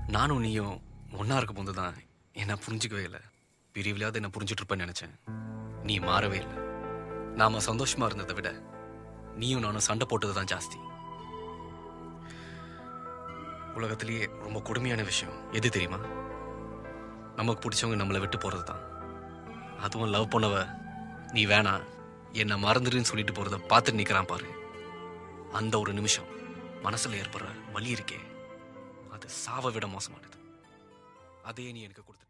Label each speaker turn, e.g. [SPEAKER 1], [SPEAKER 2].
[SPEAKER 1] நானும் நீயும் ஒன்றா இருக்கும் போது தான் என்ன புரிஞ்சுக்கவே இல்லை பிரிவிலையாவது என்ன புரிஞ்சுட்டு இருப்பேன்னு நினச்சேன் நீ மாறவே இல்லை நாம சந்தோஷமா இருந்ததை விட நீயும் நானும் சண்டை போட்டது தான் ஜாஸ்தி உலகத்திலேயே ரொம்ப கொடுமையான விஷயம் எது தெரியுமா நமக்கு பிடிச்சவங்க நம்மளை விட்டு போறது தான் அதுவும் லவ் பண்ணவ நீ வேணாம் என்னை மறந்துடுன்னு சொல்லிட்டு போறத பார்த்துட்டு நிற்கிறான் பாரு அந்த ஒரு நிமிஷம் மனசுல ஏற்படுற வலி இருக்கே அது சாவை விட மோசமானது அதையே நீ எனக்கு கொடுத்துட்ட